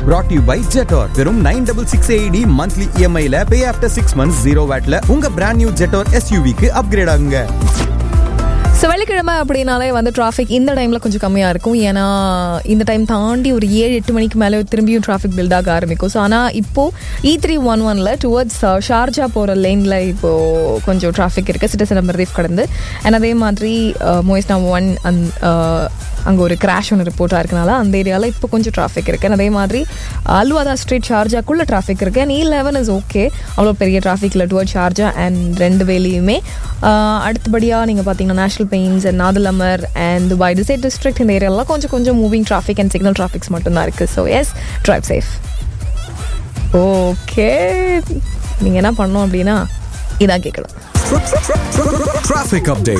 brought to you by Jetor வெறும் nine double six AED monthly இஎம்ஐல pay after six months zero வேட்ல உங்க brand new Jetour எஸ்யூவிக்கு upgrade ஆகுங்க so வெள்ளிக்கிழமை அப்படின்னாலே வந்து டிராஃபிக் இந்த டைமில் கொஞ்சம் கம்மியாக இருக்கும் ஏன்னா இந்த டைம் தாண்டி ஒரு ஏழு எட்டு மணிக்கு மேலே திரும்பியும் டிராஃபிக் பில்ட் ஆக ஆரம்பிக்கும் ஸோ ஆனால் இப்போது இ த்ரீ ஒன் ஒனில் டுவர்ட்ஸ் ஷார்ஜா போகிற லேனில் இப்போது கொஞ்சம் டிராஃபிக் இருக்குது சிட்டிசன் நம்பர் ரீஃப் கடந்து அண்ட் அதே மாதிரி மோயிஸ்னா ஒன் அந் அங்கே ஒரு கிராஷ் ஒன்று ரிப்போர்ட்டாக இருக்கனால அந்த ஏரியாவில் இப்போ கொஞ்சம் டிராஃபிக் இருக்குது And அதே மாதிரி அல்வாதா ஸ்ட்ரீட் ஷார்ஜாக்குள்ளே டிராஃபிக் இருக்குது and E eleven is okay அவ்வளோ பெரிய டிராஃபிக் இல்லை டுவர்ட் ஷார்ஜா அண்ட் ரெண்டு வேலையுமே அடுத்தபடியாக நீங்கள் பார்த்தீங்கன்னா National Paints and Nad Al Hamar and Dubai design district இந்த ஏரியாலாம் கொஞ்சம் கொஞ்சம் moving traffic and signal traffics மட்டும்தான் இருக்குது so yes drive safe okay நீங்கள் என்ன பண்ணோம் அப்படின்னா இதான் கேட்கலாம் Traffic update.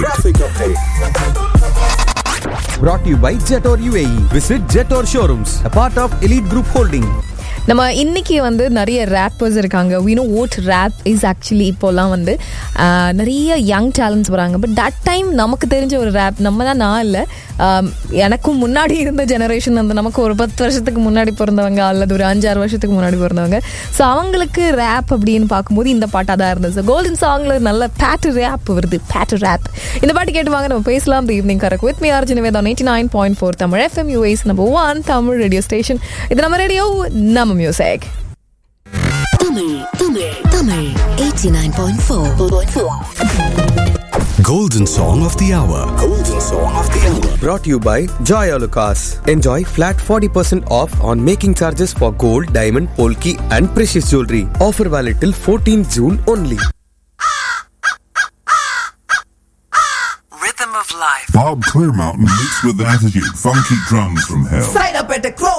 brought to you by Jetor UAE. Visit Jetor showrooms, a part of Elite Group Holding. நம்ம இன்னைக்கு வந்து நிறைய ரேப்பர்ஸ் இருக்காங்க வீனோ ஓட் ரேப் இஸ் ஆக்சுவலி இப்போலாம் வந்து ஆஹ், நிறைய யங் டேலண்ட்ஸ் வராங்க பட் தட் டைம் நமக்கு தெரிஞ்ச ஒரு ரேப் நம்ம தான் நான் இல்லை ஆம், எனக்கும் முன்னாடி இருந்த ஜெனரேஷன் அந்த நமக்கு ஒரு பத்து வருஷத்துக்கு முன்னாடி பிறந்தவங்க அல்லது ஒரு அஞ்சாறு வருஷத்துக்கு முன்னாடி பிறந்தவங்க ஸோ அவங்களுக்கு ரேப் அப்படின்னு பார்க்கும்போது இந்த பாட்டாக தான் இருந்தது கோல்டன் சாங்ல நல்ல பேட்டு ரேப் வருது பேட்டு ரேப் இந்த பாட்டு கேட்டு வாங்க நம்ம பேசலாம் the evening correct with me ஆர்ஜின் Vedham eighty nine point four Tamil FM US number one Tamil radio station இது நம்ம ரேடியோ நம்ம music Tamil, Tamil, Tamil. 89.4. Golden Song of the Hour. Golden Song of the Hour. Brought to you by Joy Alucas. Enjoy flat 40% off on making charges for gold, diamond, polki and precious jewelry. Offer valid till 14 June only. Rhythm of life. Bob Clearmountain meets with attitude, funky drums from hell.